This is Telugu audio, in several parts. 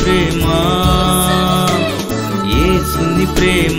ప్రేమ ఏసుని ప్రేమ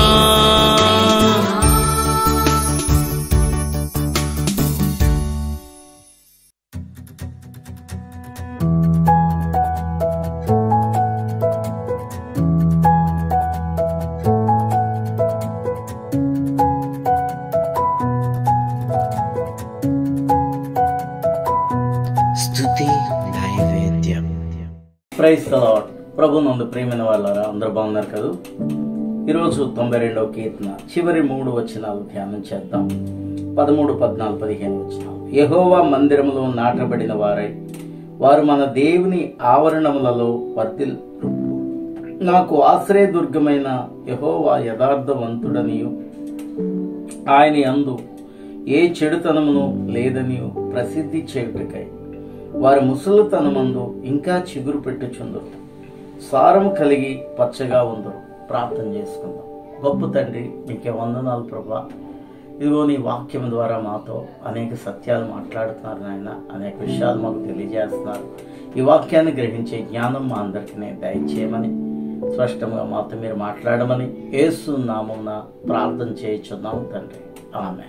స్తుతి నైవేద్యం ప్రైజ్ తలవాడ్ ప్రభు నందు ప్రేమైన వాళ్ళారా అందరూ బాగున్నారు కదా ఈరోజు తొంభై రెండవ కీర్తన చివరి మూడు వచనాలు ధ్యానం చేద్దాం పదమూడు పద్నాలుగు పదిహేను వచనాలు యెహోవా మందిరములో నాటబడిన వారై వారు మన దేవుని ఆవరణములలో వర్తిల్ నాకు ఆశ్రయదుర్గమైన యెహోవా యథార్థవంతుడనియు ఆయన యందు ఏ చెడుతనమును లేదనియు ప్రసిద్ధి చేయుటకై వారి ముసలితనమందు ఇంకా చిగురు పెట్టుచుందరు సారము కలిగి పచ్చగా ఉందరు ప్రార్థన చేసుకుందాం గొప్ప తండ్రి మీకే వందనాలు ప్రభా ఇదిగో నీ వాక్యం ద్వారా మాతో అనేక సత్యాలు మాట్లాడుతున్నారు నాయన అనేక విషయాలు మాకు తెలియజేస్తున్నారు ఈ వాక్యాన్ని గ్రహించే జ్ఞానం మా అందరికీ దయచేయమని స్పష్టంగా మాతో మీరు మాట్లాడమని యేసు నామమున ప్రార్థన చేయించున్నాం తండ్రి ఆమె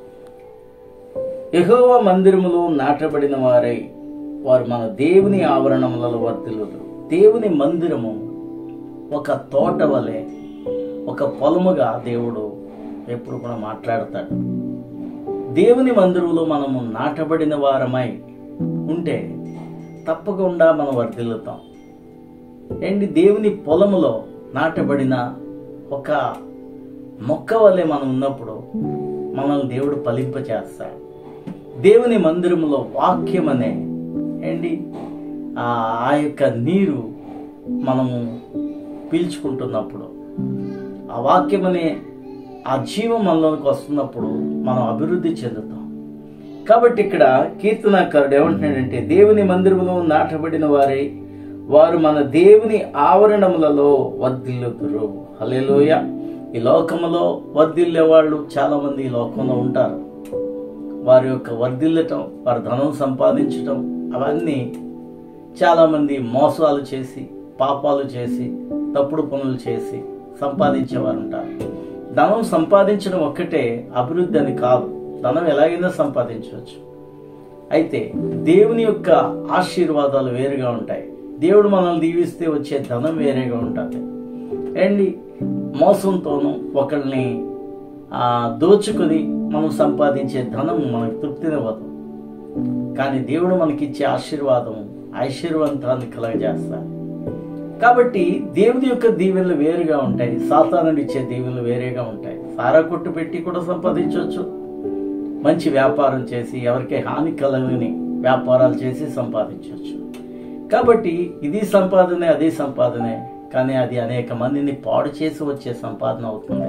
యెహోవా మందిరములో నాటబడిన వారై వారు మన దేవుని ఆవరణములలో వర్తిల్లుదు దేవుని మందిరము ఒక తోట వలె ఒక పొలముగా దేవుడు ఎప్పుడు కూడా మాట్లాడతాడు దేవుని మందిరంలో మనము నాటబడిన వారమై ఉంటే తప్పకుండా మనం వర్ధిల్లుతాం ఏంటి దేవుని పొలములో నాటబడిన ఒక మొక్క వలె మనం ఉన్నప్పుడు మనల్ని దేవుడు ఫలింపచేస్తాడు దేవుని మందిరములో వాక్యం అనే ఏంటి ఆ ఆ యొక్క నీరు మనము పీల్చుకుంటున్నప్పుడు ఆ వాక్యం అనే ఆ జీవం మనలోకి వస్తున్నప్పుడు మనం అభివృద్ధి చెందుతాం కాబట్టి ఇక్కడ కీర్తనాకారుడు ఏమంటున్నాడంటే దేవుని మందిరములో నాటబడిన వారై వారు మన దేవుని ఆవరణములలో వర్ధిల్లుతురు హల్లెలూయ ఈ లోకములో వర్ధిల్లే వాళ్ళు చాలా మంది ఈ లోకంలో ఉంటారు వారి యొక్క వర్ధిల్లటం వారి ధనం సంపాదించటం అవన్నీ చాలామంది మోసాలు చేసి పాపాలు చేసి తప్పుడు పనులు చేసి సంపాదించేవారు ఉంటారు ధనం సంపాదించడం ఒక్కటే అభివృద్ధి అని కాదు ధనం ఎలాగైనా సంపాదించవచ్చు అయితే దేవుని యొక్క ఆశీర్వాదాలు వేరుగా ఉంటాయి దేవుడు మనల్ని దీవిస్తే వచ్చే ధనం వేరేగా ఉంటుంది ఏంటి మోసంతోనూ ఒకళ్ళని ఆ, దోచుకుని మనం సంపాదించే ధనం మనకు తృప్తినివ్వదు కానీ దేవుడు మనకిచ్చే ఆశీర్వాదం ఐశ్వర్యవంతాన్ని కలగజేస్తాడు కాబట్టి దేవుని యొక్క దీవెనలు వేరుగా ఉంటాయి సాతానుడు ఇచ్చే దీవెనలు వేరేగా ఉంటాయి సారా కొట్టు పెట్టి కూడా సంపాదించవచ్చు మంచి వ్యాపారం చేసి ఎవరికి హాని కలగని వ్యాపారాలు చేసి సంపాదించవచ్చు కాబట్టి ఇది సంపాదనే అది సంపాదనే కానీ అది అనేక మందిని పాడు చేసి వచ్చే సంపాదన అవుతుంది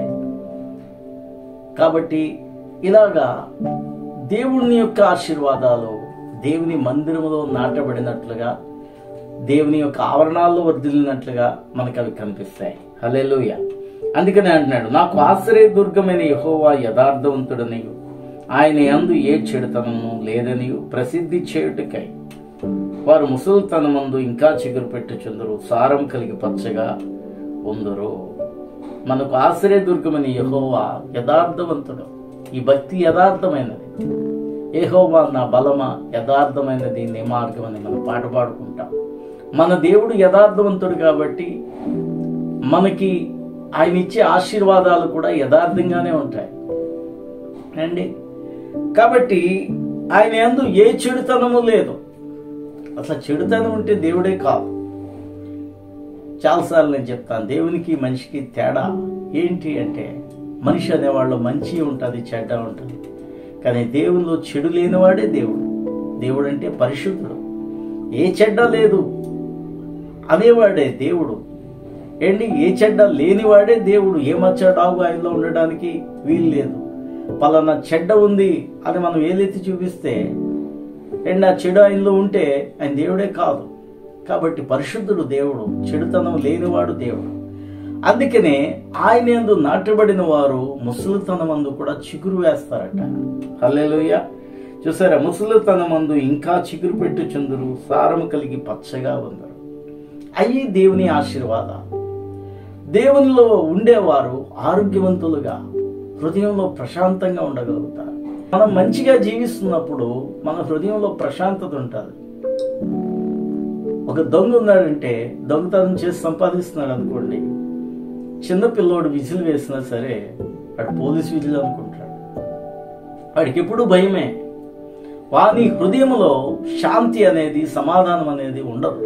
కాబట్టి ఇలాగా దేవుని యొక్క ఆశీర్వాదాలు దేవుని మందిరములో నాటబడినట్లుగా దేవుని యొక్క ఆవరణాల్లో వర్ధిల్లినట్లుగా మనకు అవి కనిపిస్తాయి హల్లెలూయ అందుకనే అంటున్నాడు నాకు ఆశ్రయ దుర్గమైన యహోవా యథార్థవంతుడనియు ఆయన యందు ఏ చెడుతనము లేదనియు ప్రసిద్ధి చేయుటకై వారు ముసలితనమందు ఇంకా చిగురు పెట్టుచుందరు సారం కలిగి పచ్చగా ఉందరు మనకు ఆశ్రయ దుర్గమని యహోవా యథార్థవంతుడు ఈ భక్తి యథార్థమైనది యెహోవా నా బలమ యథార్థమైనది నీ మార్గం అని మనం పాట పాడుకుంటాం మన దేవుడు యథార్థవంతుడు కాబట్టి మనకి ఆయన ఇచ్చే ఆశీర్వాదాలు కూడా యథార్థంగానే ఉంటాయి అండి కాబట్టి ఆయన యందు ఏ చెడుతనము లేదు అసలు చెడుతనం ఉంటే దేవుడే కాదు చాలాసార్లు నేను చెప్తాను దేవునికి మనిషికి తేడా ఏంటి అంటే మనిషి అనేవాళ్ళు మంచి ఉంటుంది చెడ్డ ఉంటుంది కానీ దేవునిలో చెడు లేనివాడే దేవుడు దేవుడు అంటే పరిశుద్ధుడు ఏ చెడ్డ లేదు అనేవాడే దేవుడు ఏంటి ఏ చెడ్డ లేనివాడే దేవుడు ఏ మచ్చ డాగు ఆయనలో ఉండడానికి వీలు లేదు పలానా చెడ్డ ఉంది అని మనం ఏలెత్తి చూపిస్తే అండ్ ఆ చెడు ఆయనలో ఉంటే ఆయన దేవుడే కాదు కాబట్టి పరిశుద్ధుడు దేవుడు చెడుతనం లేనివాడు దేవుడు అందుకనే ఆయన యందు నాటబడిన వారు ముసలితనమందు కూడా చిగురు వేస్తారట హల్లెలూయ చూసారా ముసలితనమందు ఇంకా చిగురు పెట్టుచుందురు సారము కలిగి పచ్చగా ఉందరు అవి దేవుని ఆశీర్వాదాలు దేవునిలో ఉండేవారు ఆరోగ్యవంతులుగా హృదయంలో ప్రశాంతంగా ఉండగలుగుతారు మనం మంచిగా జీవిస్తున్నప్పుడు మన హృదయంలో ప్రశాంతత ఉంటుంది ఒక దొంగ ఉన్నాడంటే దొంగతనం చేసి సంపాదిస్తున్నాడు అనుకోండి చిన్న పిల్లోడు విజిల్ వేసినా సరే వాడు పోలీస్ విజిల్ అనుకుంటాడు వాడికి ఎప్పుడు భయమే వాని హృదయంలో శాంతి అనేది సమాధానం అనేది ఉండదు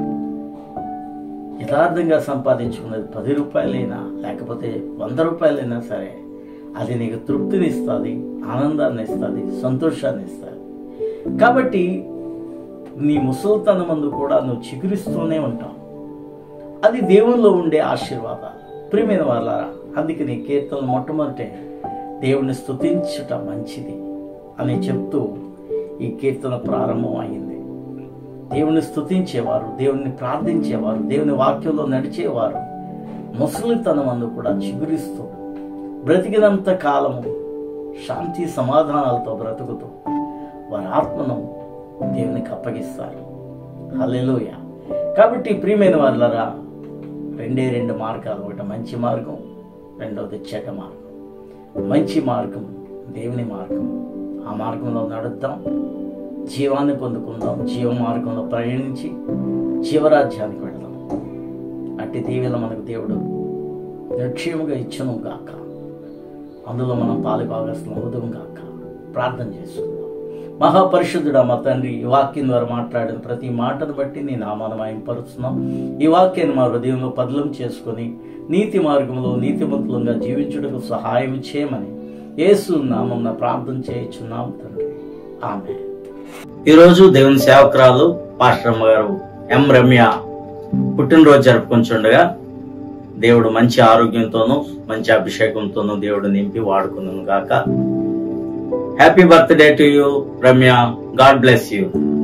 యథార్థంగా సంపాదించుకున్నది పది రూపాయలైనా లేకపోతే వంద రూపాయలైనా సరే అది నీకు తృప్తిని ఇస్తుంది ఆనందాన్ని ఇస్తుంది సంతోషాన్ని ఇస్తుంది కాబట్టి నీ ముసలితనం మందు కూడా నువ్వు చిగురిస్తూనే ఉంటావు అది దేవుల్లో ఉండే ఆశీర్వాదాలు ప్రియమైన వాళ్ళారా అందుకే నీ కీర్తనలు మొట్టమొదటే దేవుని స్తుతించుట మంచిది అని చెప్తూ ఈ కీర్తన ప్రారంభం అయింది దేవుని స్తుతించేవారు దేవుని ప్రార్థించేవారు దేవుని వాక్యంలో నడిచేవారు ముసలితనం అందు కూడా చిగురిస్తూ బ్రతికినంత కాలము శాంతి సమాధానాలతో బ్రతుకుతూ వారి ఆత్మను దేవునికి అప్పగిస్తారు హల్లెలూయ కాబట్టి ప్రియమైన వాళ్ళరా రెండే రెండు మార్గాలు ఒకటి మంచి మార్గం రెండవది చెడ్డ మార్గం మంచి మార్గం దేవుని మార్గం ఆ మార్గంలో నడుద్దాం జీవాన్ని పొందుకుందాం జీవ మార్గంలో ప్రయాణించి జీవరాజ్యానికి వెళదాం అట్టి దీవెల మనకు దేవుడు నిక్షేముగా ఇచ్చను గాక అందులో మనం పాలు భాగస్థం అవుదాం గాక ప్రార్థన చేసుకుందాం మహాపరిశుద్ధుడా మా తండ్రి ఈ వాక్యం ద్వారా మాట్లాడిన ప్రతి మాటను బట్టి నీ నామాను మాయంపరుస్తున్నాం ఈ వాక్యాన్ని మా హృదయంలో పదిలం చేసుకొని నీతి మార్గంలో నీతిమంతులంగా జీవించుటకు సహాయం చేయమని యేసు నామం ప్రార్థన చేయించున్నాం తండ్రి ఆమె ఈరోజు దేవుని సేవకురాలు పాస్టరమ్మ గారు ఎం రమ్య పుట్టినరోజు జరుపుకుంటుండగా దేవుడు మంచి ఆరోగ్యంతోనూ మంచి అభిషేకంతోనూ దేవుడు నింపి వాడుకున్నాను గాక happy birthday to you Ramya God bless you